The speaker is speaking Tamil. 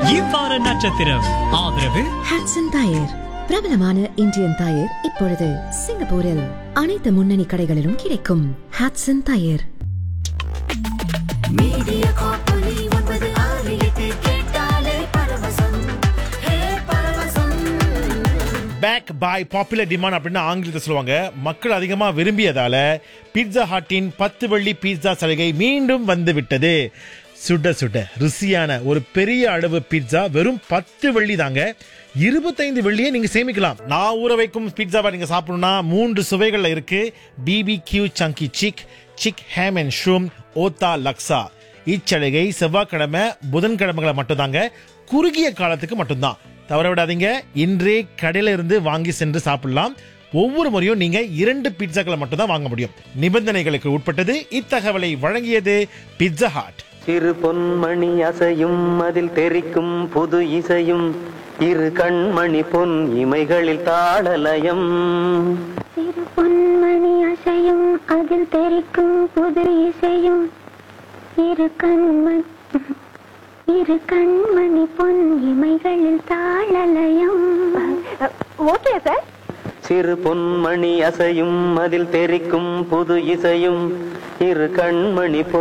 இவ்வார நட்சத்திரம் ஆதரவு ஹாட்சன் டயர் பிரபலமான இந்தியன் டயர் இப்பொழுது சிங்கப்பூரில் அனைத்து முன்னணி கடைகளிலும் கிடைக்கும் ஹாட்சன் டயர் மீடியா காப்பொலி ஒன்பது ஆறு எட்டு கேட்டாலே பரவசம் ஹே பரவசம் பேக் பாய் பாப்புலர் டிமாண்ட் அப்படின்னு ஆங்கிலத்தில் சொல்லுவாங்க மக்கள் அதிகமாக விரும்பியதால பீட்சா ஹாட்டின் பத்து வெள்ளி பீட்சா சலுகை மீண்டும் வந்து விட்டது சுட சுட ருசியான ஒரு பெரிய அளவு பீட்சா வெறும் பத்து வெள்ளி தாங்க இருபத்தைந்து வெள்ளியை நீங்க சேமிக்கலாம் நான் ஊற வைக்கும் பீட்சாவை நீங்க சாப்பிடணும்னா மூன்று சுவைகள்ல இருக்கு பிபி கியூ சங்கி சிக் சிக் ஹேம் அண்ட் ஷூம் ஓத்தா லக்ஸா இச்சலுகை செவ்வாய்க்கிழமை புதன்கிழமைகளை மட்டும்தாங்க குறுகிய காலத்துக்கு மட்டும்தான் தவற விடாதீங்க இன்றே கடையில இருந்து வாங்கி சென்று சாப்பிடலாம் ஒவ்வொரு முறையும் நீங்க இரண்டு பீட்சாக்களை மட்டும் தான் வாங்க முடியும் நிபந்தனைகளுக்கு உட்பட்டது இத்தகவலை வழங்கியது பிட்சா ஹாட் சிறு பொன்மணி அசையும் அதில் தெரிக்கும் புது இசையும் இரு கண்மணி பொன் இமைகளில் தாளலயம் சிறு பொன்மணி அசையும் அதில் தெரிக்கும் புது இசையும் இரு கண்மணி இரு கண்மணி பொன் இமைகளில் தாளலயம் ஓகே சார் சிறு பொன்மணி அசையும் அதில் தெரிக்கும் புது இசையும் இரு கண்மணி பொன்